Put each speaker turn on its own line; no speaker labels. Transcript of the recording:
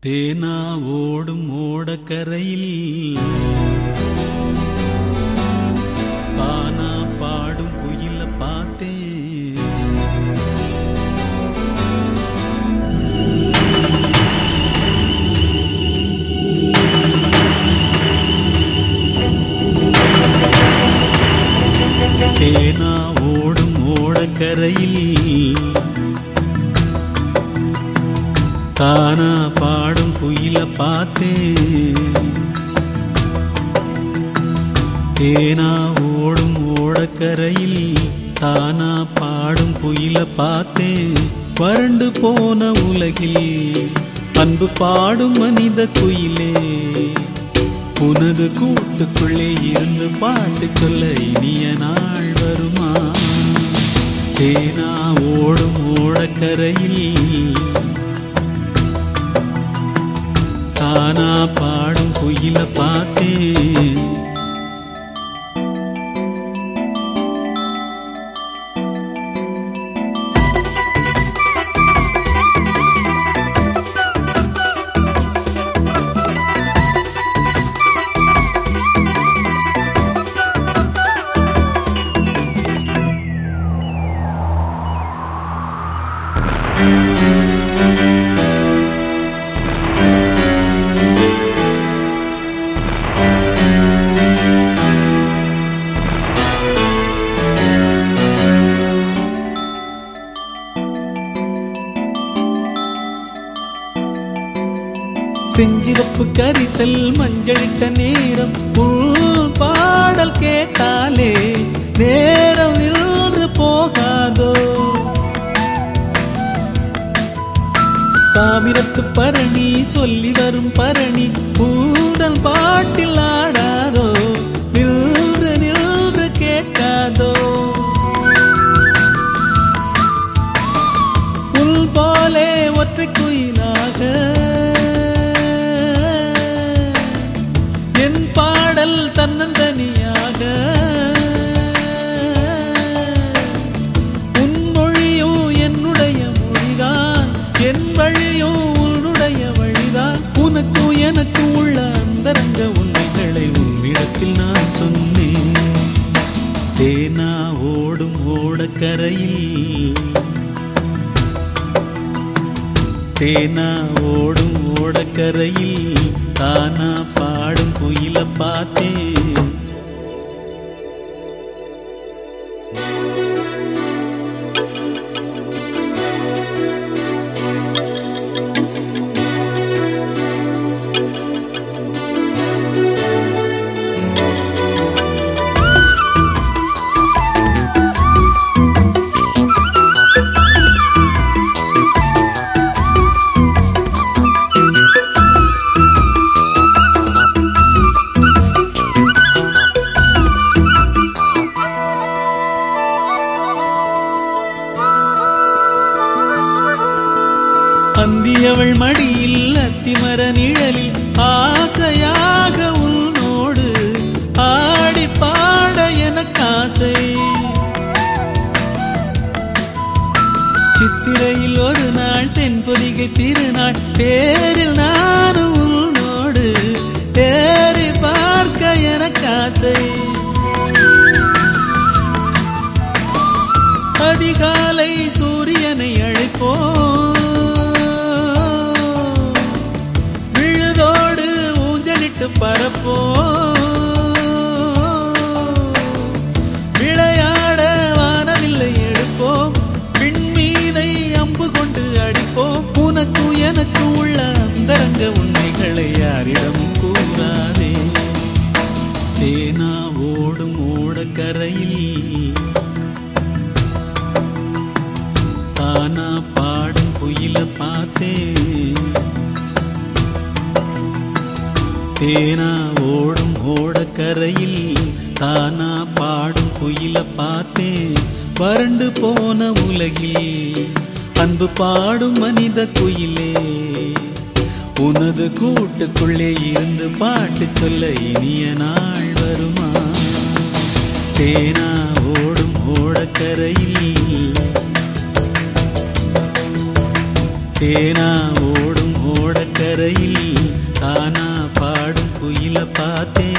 தேனா ஓடும் ஓடக்கரையில் பானா பாடும் குயில பார்த்தேன் தேனா ஓடும் ஓடக்கரையில் தானா பாடும் குயில பார்த்தேன் தேனா ஓடும் ஓடக்கரையில் தானா பாடும் குயில பார்த்தேன் வறண்டு போன உலகில் அன்பு பாடும் மனித குயிலே உனது கூட்டுக்குள்ளே இருந்து பாட்டு சொல்ல இனிய நாள் வருமா தேனா ஓடும் ஓடக்கரையில் தானா பாடும் குயில பார்த்தேன் செஞ்சிவப்பு கரிசல் மஞ்சளிட்ட நேரம் உள் பாடல் கேட்டாலே நேரம் நின்று போகாதோ தாமிரத்து பரணி சொல்லி வரும் பரணி பூந்தல் பாட்டில் ஆடாதோ நின்று நின்று கேட்காதோ உள் போலே ஒற்றை குயிலாக என் பாடல் தன்னந்தனியாக உன் மொழியும் என்னுடைய மொழிதான் என் வழியும் உன்னுடைய வழிதான் உனக்கும் எனக்கு உள்ள அந்தரங்க உண்மைகளை உன்னிடத்தில் நான் சொன்னேன் தேனா ஓடும் ஓடக்கரையில் தேனா ஓடும் ஓடக்கரையில் தானா பாடும் குயில பார்த்தேன் அந்தியவள் மடியில் அத்திமர நிழலில் ஆசையாக உன்னோடு ஆடி பாட எனக்காசை சித்திரையில் ஒரு நாள் தென்பொதிகை திருநாள் தேரில் நானும் உன்னோடு தேறி பார்க்க எனக்காசை அதிகாலை சூரியனை அழைப்போம் விழுதோடு ஊஞ்சலிட்டு பரப்போம் விளையாட வானவில்லை எடுப்போம் விண்மீனை அம்பு கொண்டு அடிப்போம் உனக்கு எனக்கு உள்ள அந்தரங்க உண்மைகளை யாரிடமும் கூறாதே தேனா ஓடும் ஓடக்கரையில் தானா பாடும் குயில பார்த்தேன் தேனா ஓடும் ஓடக்கரையில் தானா பாடும் குயில பார்த்தேன் வறண்டு போன உலகில் அன்பு பாடும் மனித குயிலே உனது கூட்டுக்குள்ளே இருந்து பாட்டு சொல்ல இனிய நாள் வருமா தேனா ஓடும் ஓடக்கரையில் தேனா ஓடும் ஓட ஓடக்கரையில் தானா பாடும் குயில பார்த்தேன்